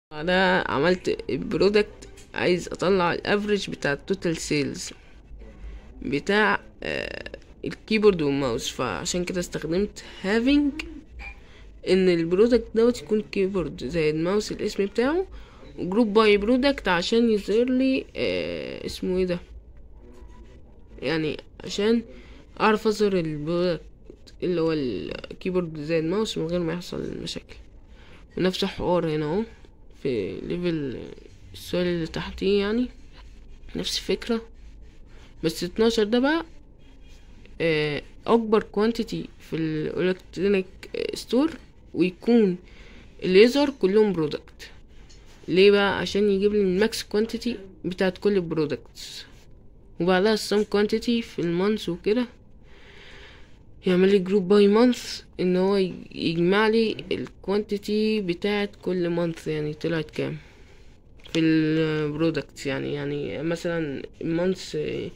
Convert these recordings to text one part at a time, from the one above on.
بعدها عملت البرودكت عايز اطلع الافريج بتاع التوتال سيلز بتاع آه، الكيبورد والماوس فعشان كده استخدمت having ان البرودكت دوت يكون كيبورد زي الماوس الاسم بتاعه وجروب باي برودكت عشان يظهر لي آه اسمه ايه ده يعني عشان اعرف اظهر البرودكت اللي هو الكيبورد زي الماوس من غير ما يحصل مشاكل ونفس الحوار هنا اهو في ليفل السؤال اللي تحتيه يعني نفس الفكرة بس اتناشر ده بقى آه، اكبر كوانتيتي في الالكترونيك ستور ويكون الليزر كلهم برودكت ليه بقى عشان يجيب لي الماكس كوانتيتي بتاعت كل البرودكتس وبعدها السم كوانتيتي في المانث وكده يعمل لي جروب باي مانث ان هو يج- يجمع لي الكوانتيتي بتاعت كل مانث يعني طلعت كام في البرودكتس يعني يعني مثلا المانث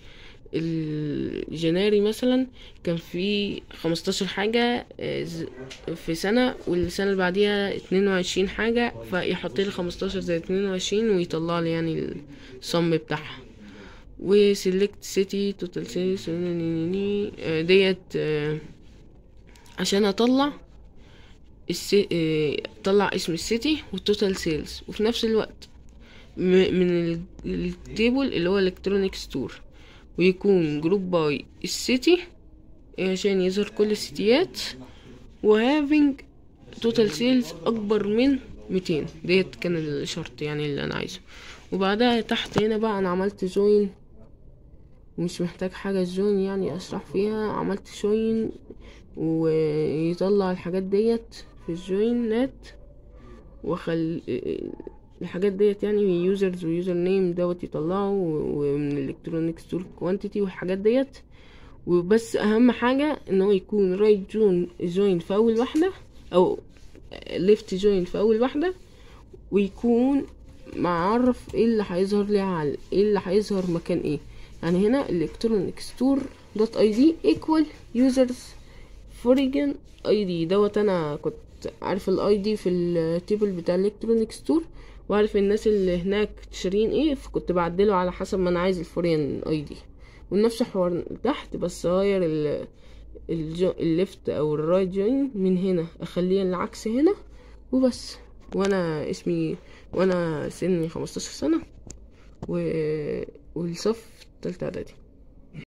الجناري مثلا كان في خمستاشر حاجة آه، ز- في سنة والسنة اللي بعديها اتنين وعشرين حاجة فيحط لي خمستاشر زي اتنين وعشرين ويطلع لي يعني الصم بتاعها وسيلكت سيتي توتال سيلز ديت آه، عشان اطلع السي... آه، اطلع اسم السيتي والتوتال سيلز وفي نفس الوقت م- من ال- التيبل اللي هو الكترونيك ستور ويكون جروب باي السيتي عشان يظهر كل السيتيات وهافينج توتال سيلز اكبر من 200 ديت كان الشرط يعني اللي انا عايزه وبعدها تحت هنا بقى انا عملت جوين ومش محتاج حاجة جوين يعني اشرح فيها عملت جوين ويطلع الحاجات ديت في الجوينات وخل الحاجات ديت يعني يوزرز ويوزر نيم دوت يطلعه ومن الالكترونيك ستور كوانتيتي والحاجات ديت وبس اهم حاجة ان هو يكون رايت جون جوين في اول واحدة او ليفت جوين في اول واحدة ويكون معرف ايه اللي هيظهر لي على ايه اللي هيظهر مكان ايه يعني هنا الكترونيك ستور دوت اي دي ايكوال يوزرز فوريجن اي دي دوت انا كنت عارف الاي دي في التيبل بتاع الالكترونيك ستور وعارف الناس اللي هناك شارين ايه فكنت بعدله على حسب ما انا عايز الفورين اي دي ونفس الحوار تحت بس اغير ال الجو الليفت او الرايت جوين من هنا اخليه العكس هنا وبس وانا اسمي وانا سني 15 سنة و... والصف تالتة اعدادي